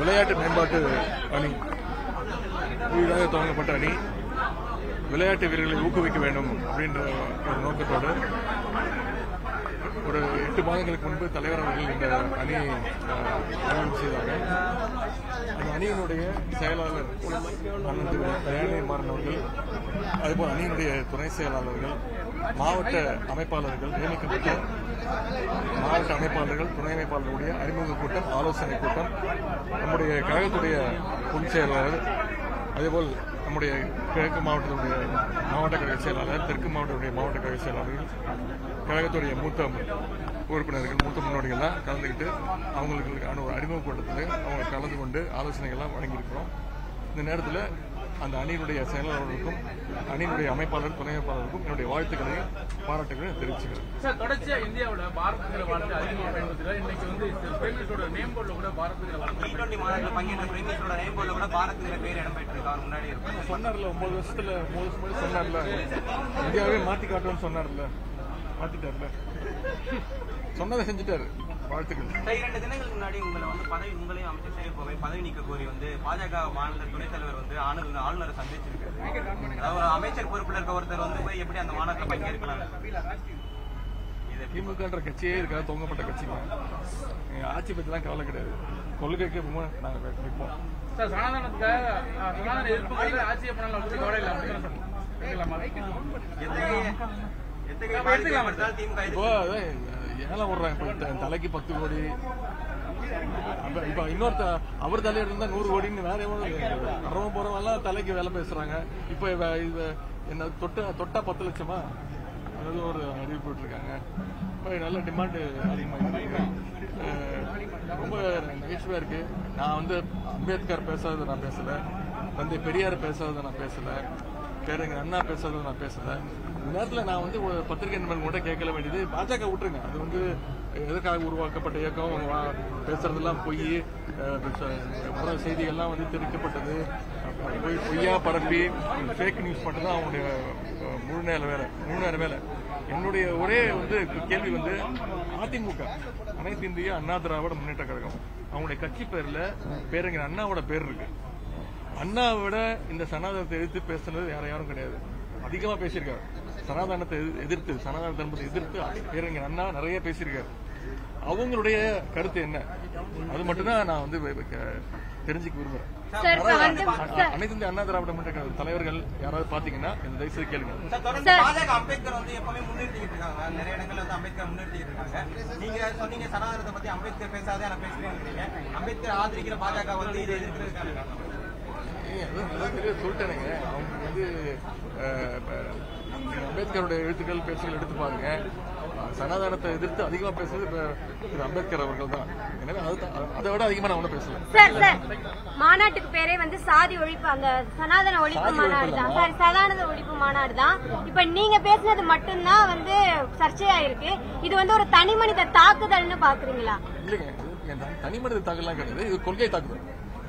விளையாட்டு மேம்பாட்டு அணி புதிதாக துவங்கப்பட்ட அணி விளையாட்டு வீரர்களை ஊக்குவிக்க வேண்டும் அப்படின்ற ஒரு நோக்கத்தோடு ஒரு எட்டு மாதங்களுக்கு முன்பு தலைவர் அவர்கள் இந்த அணியை அஹ், அறிமுகம் செய்தாங்க அந்த அணியினுடைய செயலாளர் அண்ணன் திரு தயாநிதி மாறன் அவர்கள் அதேபோல் அணியினுடைய துணை செயலாளர்கள் மாவட்ட அமைப்பாளர்கள் நியமிக்கப்பட்ட மாவட்ட அமைப்பாளர்கள் துணை அமைப்பாளர்களுடைய அறிமுக கூட்டம் ஆலோசனை கூட்டம் நம்முடைய கழகத்துடைய பொதுச் செயலாளர் அதேபோல் நம்முடைய கிழக்கு மாவட்டத்துடைய மாவட்ட கழக செயலாளர் தெற்கு மாவட்டத்துடைய மாவட்ட கழக செயலாளர்கள் கழகத்துடைய மூத்த உறுப்பினர்கள் மூத்த முன்னோடிகள்லாம் கலந்துக்கிட்டு அவங்களுக்கான ஒரு அறிமுக கூட்டத்தில் அவங்க கலந்து கொண்டு ஆலோசனைகள்லாம் வழங்கியிருக்கிறோம் இந்த நேரத்தில் அந்த அணியினுடைய செயலாளர்களுக்கும் அணியினுடைய அமைப்பாளர் துணை அமைப்பாளருக்கும் என்னுடைய வாழ்த்துக்களையும் பாராட்டுகளையும் தெரிவிச்சுக்கிறேன் சார் தொடர்ச்சியா இந்தியாவுல பாரத்ங்கிற வார்த்தை அதிகமாக பயன்படுத்துகிறார் இன்னைக்கு வந்து பிரேமிஸோட நேம் போர்டுல கூட பாரத்ங்கிற வார்த்தை டி டுவெண்டி மாநாட்டில் பங்கேற்ற பிரேமிஸோட நேம் போர்டில் கூட பாரத்ங்கிற பேர் இடம்பெற்றிருக்கு அவர் முன்னாடி இருக்கும் சொன்னார்ல ஒன்பது வருஷத்துல ஒன்பது வருஷம் முன்னாடி சொன்னார்ல இந்தியாவே மாத்தி காட்டுவோம்னு சொன்னார்ல மாத்திட்டார்ல சொன்னதை செஞ்சுட்டாரு வாழ்த்துக்கள் சார், இரண்டு தினங்களுக்கு முன்னாடி உங்களை வந்து பதவி உங்களையும் அமைச்சர் செயற்போவை பதவி நீக்க கோரி வந்து பாஜக மாநில துணைத் தலைவர் வந்து ஆளுநர் ஆளுநரை சந்திச்சிருக்காரு அதாவது ஒரு அமைச்சர் பொறுப்புல இருக்க ஒருத்தர் வந்து போய் எப்படி அந்த மாநாட்டில் பங்கேற்கலாம் இது எப்படி திமுகன்ற கட்சியே இருக்கா தொங்கப்பட்ட கட்சிங்க எங்க ஆட்சி பத்திலாம் கவலை கிடையாது கொள்கைக்கு ரொம்ப நாங்க நிற்போம் சார் சனாதனத்துக்காக அஹ், சனாதன எதிர்ப்புக்காக ஆட்சியை பண்ணலாம் பற்றி கவலை இல்லை அப்படின்னு சொல்லுங்க கேட்கலாமா எத்தகைய எத்தகைய பாதிப்பு ஏற்படுத்தால் திமுக இப்போ எதிர்ப்பு அதான் ஏலம் விடுறாங்க இப்போ த- தலைக்கு பத்து கோடி அப்ப இப்ப இன்னொருத்த அவர் தலையில இருந்தா நூறு கோடின்னு வேற எவ்வளவு வரவன் போறவெல்லாம் தலைக்கு வேலை பேசுறாங்க இப்ப இவ- இது என்ன தொட்ட தொட்டா பத்து லட்சமா அது ஒரு அறிவிப்பு விட்டுருக்காங்க இப்ப நல்ல டிமாண்ட் அதிகமாக இருக்கு அஹ் ரொம்ப நகைச்சுவையா இருக்கு நான் வந்து அம்பேத்கர் பேசாததை நான் பேசல தந்தை பெரியார் பேசாததை நான் பேசல பேருங்க அண்ணா பேசுறத நான் பேசல இந்த நேரத்துல நான் வந்து ஒரு பத்திரிகை நண்பர்கள் கூட கேட்கல வேண்டியது பாஜக விட்டுருங்க அது வந்து எதற்காக உருவாக்கப்பட்ட இயக்கம் அவங்க வா- பேசுறதெல்லாம் பொய் அஹ், ச- வர செய்திகள்லாம் வந்து திரிக்கப்பட்டது அப்புறம் பொய் பொய்யா பரப்பி ஃபேக் நியூஸ் மட்டும் தான் அவங்களுடைய அஹ், முழு நேர வேலை முழு நேர வேலை என்னுடைய ஒரே வந்து கேள்வி வந்து அதிமுக அனைத்து இந்திய அண்ணா திராவிட முன்னேற்ற கழகம் அவங்களுடைய கட்சி பேர்ல பேருங்கிற அண்ணாவோட பேர் இருக்கு அண்ணாவை விட இந்த சனாதனத்தை எதிர்த்து பேசுனது யார யாரும் கிடையாது அதிகமா பேசியிருக்காரு சனாதனத்தை எதி- எதிர்த்து சனாதன தர்மத்தை எதிர்த்து பேரறிஞர் அண்ணா நிறைய பேசியிருக்காரு அவங்களுடைய கருத்து என்ன அது மட்டும்தான் நான் வந்து வே- க- தெரிஞ்சுக்க விரும்புறேன் சார் இப்ப வந்து சார் அனைத்து இந்திய அண்ணா திராவிட முன்னேற்ற கழக தலைவர்கள் யாராவது பாத்தீங்கன்னா இந்த தயவுசெய்து கேளுங்க சார், தொடர்ந்து பாஜக அம்பேத்கர் வந்து எப்பவுமே முன்னிறுத்திக்கிட்டு இருக்காங்க நிறைய இடங்கள்ல வந்து அம்பேத்கர் முன்னிறுத்திக்கிட்டு இருக்காங்க நீங்க சொன்னீங்க சனாதனத்தை பத்தி அம்பேத்கர் பேசாதே நான் பேசுறேன் அம்பேத்கர் ஆதரிக்கிற பாஜக வந்து இதை எதிர்க்கிறதுக்கான காரணம் ஏங்க, அதான் அதான் தெளிவா சொல்லிட்டேனுங்க அவங்க வந்து அஹ், இப்ப, அம்பேத்கருடைய எழுத்துக்கள் பேச்சுகள் எடுத்து பாருங்க சனாதனத்தை எதிர்த்து அதிகமா பேசுறது இப்ப திரு அம்பேத்கர் அவர்கள் தான் எனவே அது அதை விட அதிகமா நான் ஒன்றும் பேசல சார் சார் மாநாட்டுக்கு பேரே வந்து சாதி ஒழிப்பு அந்த சனாதன ஒழிப்பு சாதி மாநாடு ஒழிப்பு தான் இல்லைம்மா. சாரி சனாதன ஒழிப்பு மாநாடு தான் இப்ப நீங்க பேசுனது மட்டும்தான் வந்து சர்ச்சையாயிருக்கு இது வந்து ஒரு தனி மனித தாக்குதல்னு பாக்குறீங்களா இல்லைங்க இது என் தனி மனித தாக்கல்லாம் கிடையாது இது கொள்கை தாக்குதல்